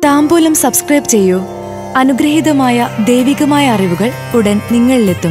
താമ്പൂലം subscribe ചെയ്യൂ അനുഗ്രഹീതമായ ദൈവികമായ അറിവുകൾ ഉടൻ നിങ്ങളിലെത്തും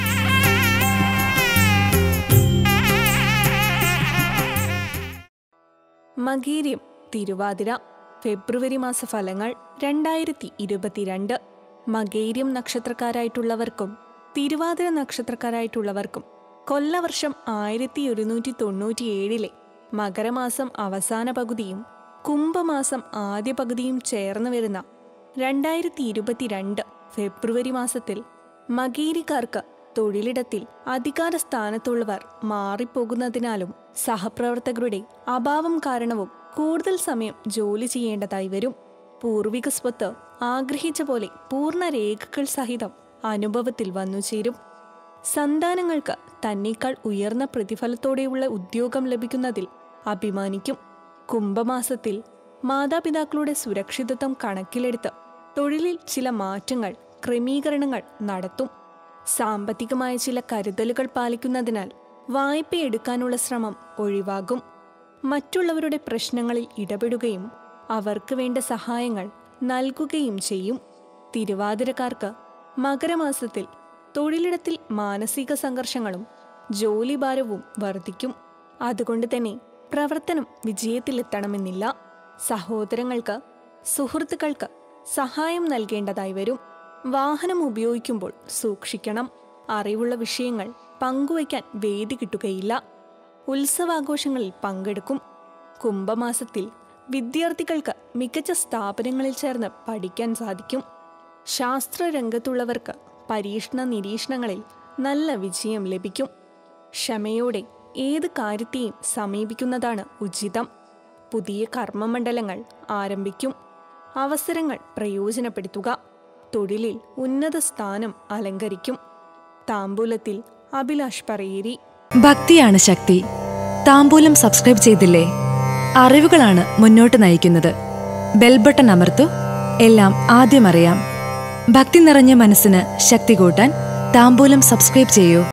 മകീര്യം തിരുവാതിര ഫെബ്രുവരി മാസ ഫലങ്ങൾ രണ്ടായിരത്തി ഇരുപത്തിരണ്ട് മകേര്യം നക്ഷത്രക്കാരായിട്ടുള്ളവർക്കും തിരുവാതിര നക്ഷത്രക്കാരായിട്ടുള്ളവർക്കും കൊല്ലവർഷം ആയിരത്തി ഒരുന്നൂറ്റി തൊണ്ണൂറ്റിയേഴിലെ മകരമാസം അവസാന പകുതിയും കുംഭമാസം ആദ്യ പകുതിയും ചേർന്ന് വരുന്ന രണ്ടായിരത്തി ഇരുപത്തിരണ്ട് ഫെബ്രുവരി മാസത്തിൽ മകീരിക്കാർക്ക് തൊഴിലിടത്തിൽ അധികാര സ്ഥാനത്തുള്ളവർ മാറിപ്പോകുന്നതിനാലും സഹപ്രവർത്തകരുടെ അഭാവം കാരണവും കൂടുതൽ സമയം ജോലി ചെയ്യേണ്ടതായി വരും പൂർവിക സ്വത്ത് ആഗ്രഹിച്ച പോലെ പൂർണ്ണ രേഖകൾ സഹിതം അനുഭവത്തിൽ വന്നു ചേരും സന്താനങ്ങൾക്ക് തന്നേക്കാൾ ഉയർന്ന പ്രതിഫലത്തോടെയുള്ള ഉദ്യോഗം ലഭിക്കുന്നതിൽ അഭിമാനിക്കും കുംഭമാസത്തിൽ മാതാപിതാക്കളുടെ സുരക്ഷിതത്വം കണക്കിലെടുത്ത് തൊഴിലിൽ ചില മാറ്റങ്ങൾ ക്രമീകരണങ്ങൾ നടത്തും സാമ്പത്തികമായ ചില കരുതലുകൾ പാലിക്കുന്നതിനാൽ വായ്പയെടുക്കാനുള്ള ശ്രമം ഒഴിവാകും മറ്റുള്ളവരുടെ പ്രശ്നങ്ങളിൽ ഇടപെടുകയും അവർക്ക് വേണ്ട സഹായങ്ങൾ നൽകുകയും ചെയ്യും തിരുവാതിരക്കാർക്ക് മകരമാസത്തിൽ തൊഴിലിടത്തിൽ മാനസിക സംഘർഷങ്ങളും ജോലിഭാരവും വർദ്ധിക്കും അതുകൊണ്ട് തന്നെ പ്രവർത്തനം വിജയത്തിലെത്തണമെന്നില്ല സഹോദരങ്ങൾക്ക് സുഹൃത്തുക്കൾക്ക് സഹായം നൽകേണ്ടതായി വരും വാഹനം ഉപയോഗിക്കുമ്പോൾ സൂക്ഷിക്കണം അറിവുള്ള വിഷയങ്ങൾ പങ്കുവയ്ക്കാൻ വേദി കിട്ടുകയില്ല ഉത്സവാഘോഷങ്ങളിൽ പങ്കെടുക്കും കുംഭമാസത്തിൽ വിദ്യാർത്ഥികൾക്ക് മികച്ച സ്ഥാപനങ്ങളിൽ ചേർന്ന് പഠിക്കാൻ സാധിക്കും ശാസ്ത്രരംഗത്തുള്ളവർക്ക് പരീക്ഷണ നിരീക്ഷണങ്ങളിൽ നല്ല വിജയം ലഭിക്കും ക്ഷമയോടെ ഏത് കാര്യത്തെയും സമീപിക്കുന്നതാണ് ഉചിതം പുതിയ കർമ്മമണ്ഡലങ്ങൾ ആരംഭിക്കും അവസരങ്ങൾ പ്രയോജനപ്പെടുത്തുക തൊഴിലിൽ ഉന്നത സ്ഥാനം അലങ്കരിക്കും താമ്പൂലത്തിൽ അഭിലാഷ് പറയേരി ഭക്തിയാണ് ശക്തി താമ്പൂലം സബ്സ്ക്രൈബ് ചെയ്തില്ലേ അറിവുകളാണ് മുന്നോട്ട് നയിക്കുന്നത് ബെൽ ബട്ടൺ അമർത്തു എല്ലാം ആദ്യം അറിയാം ഭക്തി നിറഞ്ഞ മനസ്സിന് ശക്തി കൂട്ടാൻ താമ്പൂലം സബ്സ്ക്രൈബ് ചെയ്യൂ